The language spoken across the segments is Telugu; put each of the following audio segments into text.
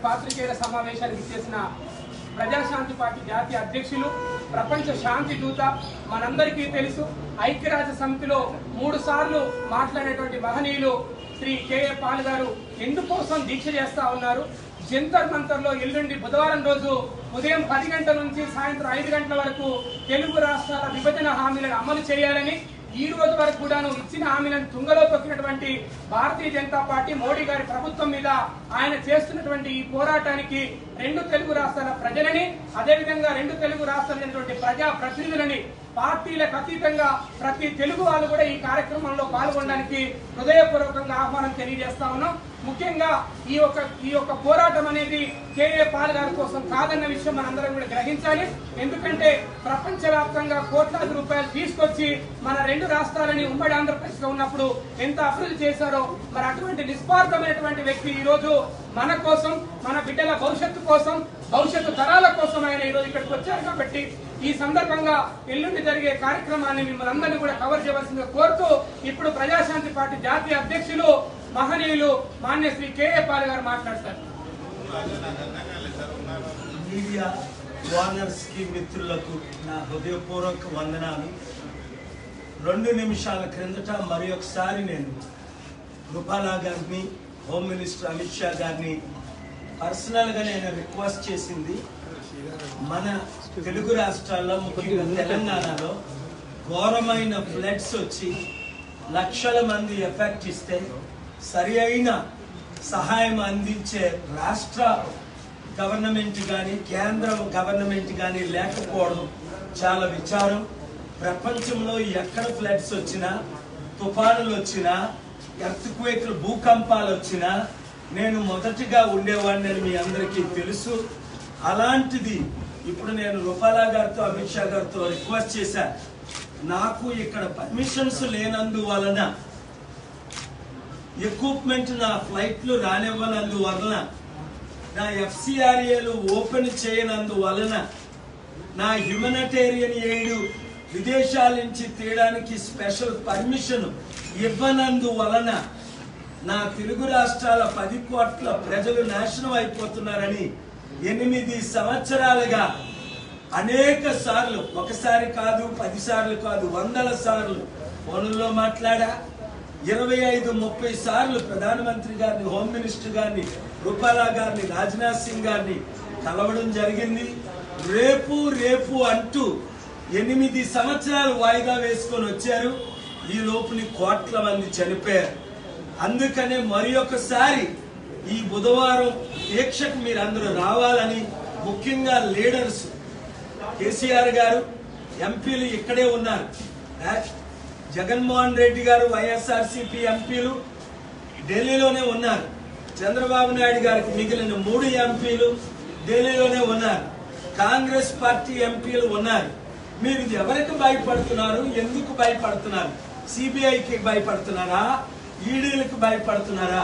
పాత్రికేయుల సమావేశానికి చేసిన ప్రజాశాంతి పార్టీ జాతీయ అధ్యక్షులు ప్రపంచ శాంతి దూత మనందరికీ తెలుసు ఐక్యరాజ్య సమితిలో మూడు సార్లు మాట్లాడినటువంటి మహనీయులు శ్రీ కేఏ పాల్ గారు ఎందుకోసం దీక్ష చేస్తా ఉన్నారు జంతర్ మంతర్లో ఎల్లుండి బుధవారం రోజు ఉదయం పది గంటల నుంచి సాయంత్రం ఐదు గంటల వరకు తెలుగు రాష్ట్రాల విభజన హామీలను అమలు చేయాలని ఈ రోజు వరకు కూడాను ఇచ్చిన హామీలను తుంగలో తొక్కినటువంటి భారతీయ జనతా పార్టీ మోడీ గారి ప్రభుత్వం మీద ఆయన చేస్తున్నటువంటి ఈ పోరాటానికి రెండు తెలుగు రాష్ట్రాల ప్రజలని అదేవిధంగా రెండు తెలుగు రాష్ట్రాలైనటువంటి ప్రజా ప్రతినిధులని పార్టీలకు అతీతంగా ప్రతి తెలుగు వాళ్ళు కూడా ఈ కార్యక్రమంలో పాల్గొనడానికి హృదయపూర్వకంగా ఆహ్వానం తెలియజేస్తా ఉన్నాం ముఖ్యంగా ఈ యొక్క ఈ యొక్క పోరాటం అనేది కేఏ పాల్ గారి కోసం కాదన్న విషయం మనందరం కూడా గ్రహించాలి ఎందుకంటే ప్రపంచవ్యాప్తంగా కోట్లాది రూపాయలు తీసుకొచ్చి మన రెండు రాష్ట్రాలని ఉమ్మడి ఆంధ్రప్రదేశ్ లో ఉన్నప్పుడు ఎంత అభివృద్ధి చేశారో మరి అటువంటి నిస్వార్థమైనటువంటి వ్యక్తి ఈ రోజు మన కోసం మన బిడ్డల భవిష్యత్తు కోసం భవిష్యత్తు తరాల కోసం ఆయన ఈ రోజు ఇక్కడికి వచ్చారు కాబట్టి ఈ సందర్భంగా ఎల్లుండి జరిగే కార్యక్రమాన్ని మిమ్మల్ని అందరినీ కూడా కవర్ చేయవలసిందిగా కోరుతూ ఇప్పుడు ప్రజాశాంతి పార్టీ జాతీయ అధ్యక్షులు మహనీయులు మాన్య శ్రీ కేఏ పాల్ గారు మాట్లాడతారు మీడియా ఓనర్స్ కి మిత్రులకు నా హృదయపూర్వక వందనాలు రెండు నిమిషాల క్రిందట మరి ఒకసారి నేను రూపాలా గారిని హోమ్ మినిస్టర్ అమిత్ షా గారిని పర్సనల్ గా నేను రిక్వెస్ట్ చేసింది మన తెలుగు రాష్ట్రాల్లో ముఖ్యంగా తెలంగాణలో ఘోరమైన ఫ్లడ్స్ వచ్చి లక్షల మంది ఎఫెక్ట్ ఇస్తే సరి అయిన సహాయం అందించే రాష్ట్ర గవర్నమెంట్ కానీ కేంద్ర గవర్నమెంట్ కానీ లేకపోవడం చాలా విచారం ప్రపంచంలో ఎక్కడ ఫ్లడ్స్ వచ్చినా తుఫానులు వచ్చినా ఎర్త్క్వేక్లు భూకంపాలు వచ్చినా నేను మొదటిగా ఉండేవాడిని అని మీ అందరికీ తెలుసు అలాంటిది ఇప్పుడు నేను రూపాలా గారితో అమిత్ షా గారితో రిక్వెస్ట్ చేశా నాకు ఇక్కడ పర్మిషన్స్ లేనందువలన ఎక్విప్మెంట్ నా ఫ్లైట్లు రానివ్వనందువలన నా ఎఫ్సిఆర్ఏలు ఓపెన్ చేయనందువలన నా హ్యుమనిటేరియన్ ఎయిడ్ విదేశాల నుంచి తీయడానికి స్పెషల్ పర్మిషన్ ఇవ్వనందువలన నా తెలుగు రాష్ట్రాల పది కోట్ల ప్రజలు నాశనం అయిపోతున్నారని ఎనిమిది సంవత్సరాలుగా అనేక సార్లు ఒకసారి కాదు పది సార్లు కాదు వందల సార్లు ఫోన్లో మాట్లాడా ఇరవై ఐదు ముప్పై సార్లు ప్రధానమంత్రి గారిని హోమ్ మినిస్టర్ గారిని రూపాలా గారిని రాజ్నాథ్ సింగ్ గారిని కలవడం జరిగింది రేపు రేపు అంటూ ఎనిమిది సంవత్సరాలు వాయిదా వేసుకొని వచ్చారు ఈ లోపుని కోట్ల మంది చనిపోయారు అందుకనే మరి ఒకసారి ఈ బుధవారం దీక్షకు మీరు అందరూ రావాలని ముఖ్యంగా లీడర్స్ కేసీఆర్ గారు ఎంపీలు ఇక్కడే ఉన్నారు ఆ, జగన్మోహన్ రెడ్డి గారు వైఎస్ఆర్సీపీ ఎంపీలు ఢిల్లీలోనే ఉన్నారు చంద్రబాబు నాయుడు గారికి మిగిలిన మూడు ఎంపీలు ఢిల్లీలోనే ఉన్నారు కాంగ్రెస్ పార్టీ ఎంపీలు ఉన్నారు మీరు ఎవరికి భయపడుతున్నారు ఎందుకు భయపడుతున్నారు సిబిఐకి భయపడుతున్నారా ఈడీలకు భయపడుతున్నారా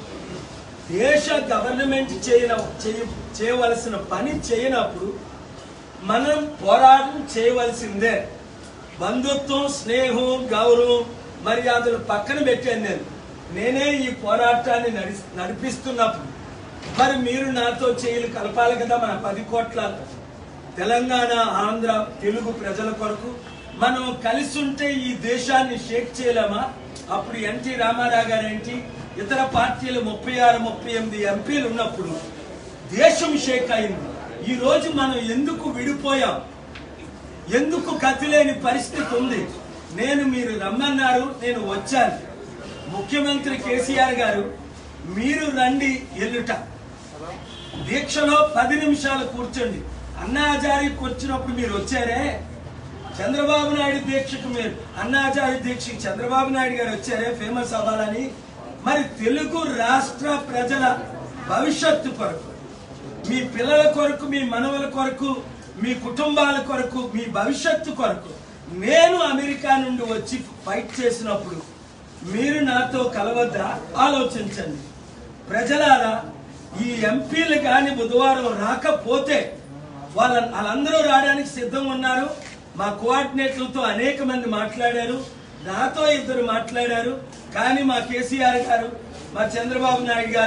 దేశ గవర్నమెంట్ చేయన చేయ- చేయవలసిన పని చేయనప్పుడు మనం పోరాటం చేయవలసిందే బంధుత్వం స్నేహం గౌరవం మర్యాదలు పక్కన పెట్టాను నేను నేనే ఈ పోరాటాన్ని నడి నడిపిస్తున్నప్పుడు మరి మీరు నాతో చేయలు కలపాలి కదా మన పది కోట్ల తెలంగాణ ఆంధ్ర తెలుగు ప్రజల కొరకు మనం కలిసి ఉంటే ఈ దేశాన్ని షేక్ చేయలేమా అప్పుడు ఎన్టీ రామారావు గారు ఏంటి ఇతర పార్టీలు ముప్పై ఆరు ముప్పై ఎనిమిది ఎంపీలు ఉన్నప్పుడు దేశం షేక్ అయింది ఈ రోజు మనం ఎందుకు విడిపోయాం ఎందుకు గతి లేని పరిస్థితి ఉంది నేను మీరు రమ్మన్నారు నేను వచ్చాను ముఖ్యమంత్రి కేసీఆర్ గారు మీరు రండి ఎల్లుట దీక్షలో పది నిమిషాలు కూర్చోండి అన్నా హజారీకి వచ్చినప్పుడు మీరు వచ్చారే చంద్రబాబు నాయుడు దీక్షకు మీరు అన్నా హజారీ దీక్షకి చంద్రబాబు నాయుడు గారు వచ్చారే ఫేమస్ అవ్వాలని మరి తెలుగు రాష్ట్ర ప్రజల భవిష్యత్తు కొరకు మీ పిల్లల కొరకు మీ మనవల కొరకు మీ కుటుంబాల కొరకు మీ భవిష్యత్తు కొరకు నేను అమెరికా నుండి వచ్చి ఫైట్ చేసినప్పుడు మీరు నాతో కలవద్దా ఆలోచించండి ప్రజలారా ఈ ఎంపీలు కానీ బుధవారం రాకపోతే వాళ్ళ వాళ్ళందరూ రావడానికి సిద్ధంగా ఉన్నారు మా కోఆర్డినేటర్లతో అనేక మంది మాట్లాడారు నాతో ఇద్దరు మాట్లాడారు కానీ మా కేసీఆర్ గారు మా చంద్రబాబు నాయుడు గారు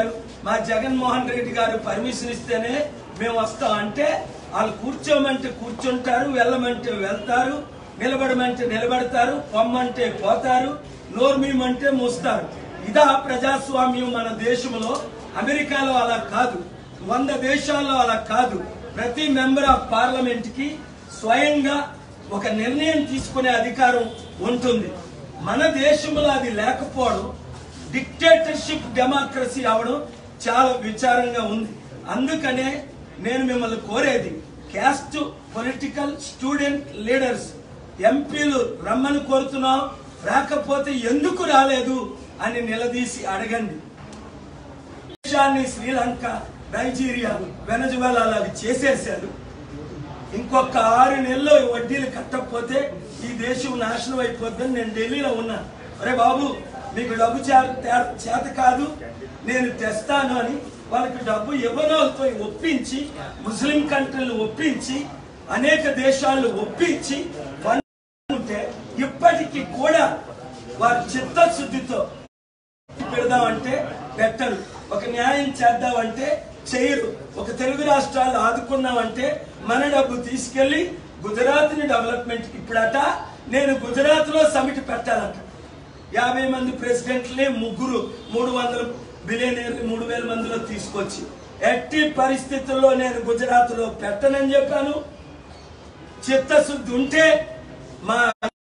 మా జగన్మోహన్ రెడ్డి గారు పర్మిషన్ ఇస్తేనే మేము వస్తాం అంటే వాళ్ళు కూర్చోమంటే కూర్చుంటారు వెళ్ళమంటే వెళ్తారు నిలబడమంటే నిలబడతారు పొమ్మంటే పోతారు నోర్మీమంటే మూస్తారు ఇదా ప్రజాస్వామ్యం మన దేశంలో అమెరికాలో అలా కాదు వంద దేశాల్లో అలా కాదు ప్రతి మెంబర్ ఆఫ్ పార్లమెంట్ కి స్వయంగా ఒక నిర్ణయం తీసుకునే అధికారం ఉంటుంది మన దేశంలో అది లేకపోవడం డిక్టేటర్షిప్ డెమోక్రసీ అవడం చాలా విచారంగా ఉంది అందుకనే నేను మిమ్మల్ని కోరేది క్యాస్ట్ పొలిటికల్ స్టూడెంట్ లీడర్స్ ఎంపీలు రమ్మని కోరుతున్నాం రాకపోతే ఎందుకు రాలేదు అని నిలదీసి అడగండి దేశాన్ని శ్రీలంక నైజీరియా వెనజువెలాలు అవి చేసేశారు ఇంకొక ఆరు నెలలు వడ్డీలు కట్టకపోతే ఈ దేశం నాశనం అయిపోద్దని నేను ఢిల్లీలో ఉన్నా అరే బాబు మీకు డబ్బు చే- తే- చేత కాదు నేను తెస్తాను అని వాళ్ళకి డబ్బు ఇవ్వనోళ్ళతో ఒప్పించి ముస్లిం కంట్రీలు ఒప్పించి అనేక దేశాలను ఒప్పించి ఉంటే ఇప్పటికీ కూడా వారి చిత్తశుద్ధితో పెడదామంటే పెట్టరు ఒక న్యాయం చేద్దామంటే చేయరు ఒక తెలుగు రాష్ట్రాలు ఆదుకున్నామంటే మన డబ్బు తీసుకెళ్లి గుజరాత్ ని డెవలప్మెంట్ ఇప్పుడట నేను గుజరాత్ లో సమిట్ పెట్టాలంట యాభై మంది ప్రెసిడెంట్లే ముగ్గురు మూడు వందల బిలియనీర్లు మూడు వేల మందిలో తీసుకొచ్చి ఎట్టి పరిస్థితుల్లో నేను గుజరాత్ లో పెట్టనని చెప్పాను చిత్తశుద్ధి ఉంటే మా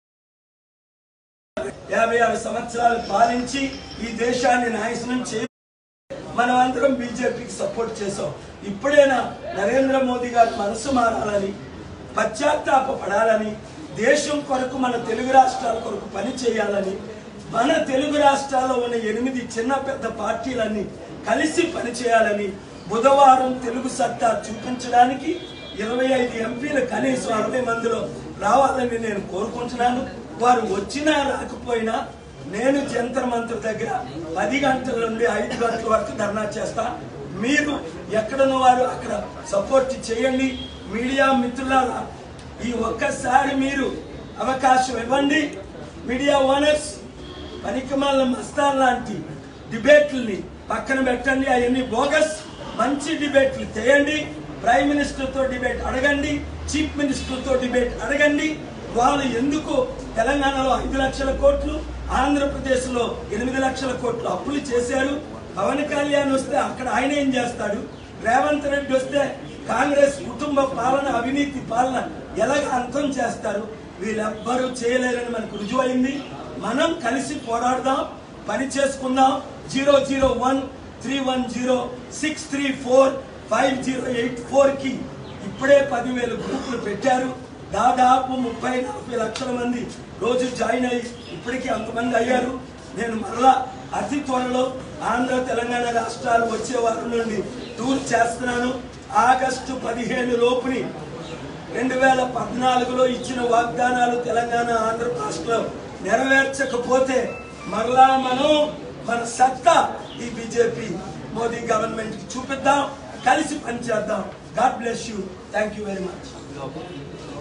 యాభై ఆరు సంవత్సరాలు పాలించి ఈ దేశాన్ని నాశనం చే మనం అందరం బీజేపీకి సపోర్ట్ చేసాం ఇప్పుడైనా నరేంద్ర మోదీ గారి మనసు మారాలని పశ్చాత్తాప పడాలని దేశం కొరకు మన తెలుగు రాష్ట్రాల కొరకు పని చేయాలని మన తెలుగు రాష్ట్రాల్లో ఉన్న ఎనిమిది చిన్న పెద్ద పార్టీలన్నీ కలిసి పనిచేయాలని బుధవారం తెలుగు సత్తా చూపించడానికి ఇరవై ఐదు ఎంపీలు కనీసం అరవై మందిలో రావాలని నేను కోరుకుంటున్నాను వారు వచ్చినా రాకపోయినా నేను జంతర్ మంత్ర దగ్గర పది గంటల నుండి ఐదు గంటల వరకు ధర్నా చేస్తా మీరు ఎక్కడున్న వారు అక్కడ సపోర్ట్ చేయండి మీడియా మిత్రులారా ఈ ఒక్కసారి మీరు అవకాశం ఇవ్వండి మీడియా ఓనర్స్ పనికిమాల మస్తాన్ లాంటి డిబేట్లని పక్కన పెట్టండి అవన్నీ బోగస్ మంచి డిబేట్లు చేయండి ప్రైమ్ మినిస్టర్ తో డిబేట్ అడగండి చీఫ్ మినిస్టర్ తో డిబేట్ అడగండి వాళ్ళు ఎందుకు తెలంగాణలో ఐదు లక్షల కోట్లు ఆంధ్రప్రదేశ్ లో ఎనిమిది లక్షల కోట్లు అప్పులు చేశారు పవన్ కళ్యాణ్ వస్తే అక్కడ ఆయన ఏం చేస్తాడు రేవంత్ రెడ్డి వస్తే కాంగ్రెస్ కుటుంబ పాలన అవినీతి పాలన ఎలాగ అంతం చేస్తారు వీళ్ళెవ్వరూ చేయలేరని మనకు రుజువైంది మనం కలిసి పోరాడదాం పని చేసుకుందాం zero zero one three one zero six three four five zero eight four కి ఇప్పుడే పదివేల గ్రూపులు పెట్టారు దాదాపు ముప్పై నలభై లక్షల మంది రోజు జాయిన్ అయ్యి ఇప్పటికీ అంతమంది అయ్యారు నేను మరలా అతి త్వరలో ఆంధ్ర తెలంగాణ రాష్ట్రాలు వచ్చే వారం నుండి టూర్ చేస్తున్నాను ఆగస్టు పదిహేను లోపుని రెండు వేల పద్నాలుగులో ఇచ్చిన వాగ్దానాలు తెలంగాణ ఆంధ్రప్రదేశ్లో నెరవేర్చకపోతే మరలా మనం మన సత్తా ఈ బీజేపీ మోదీ గవర్నమెంట్ కి చూపిద్దాం కలిసి పనిచేద్దాం God bless you thank you very much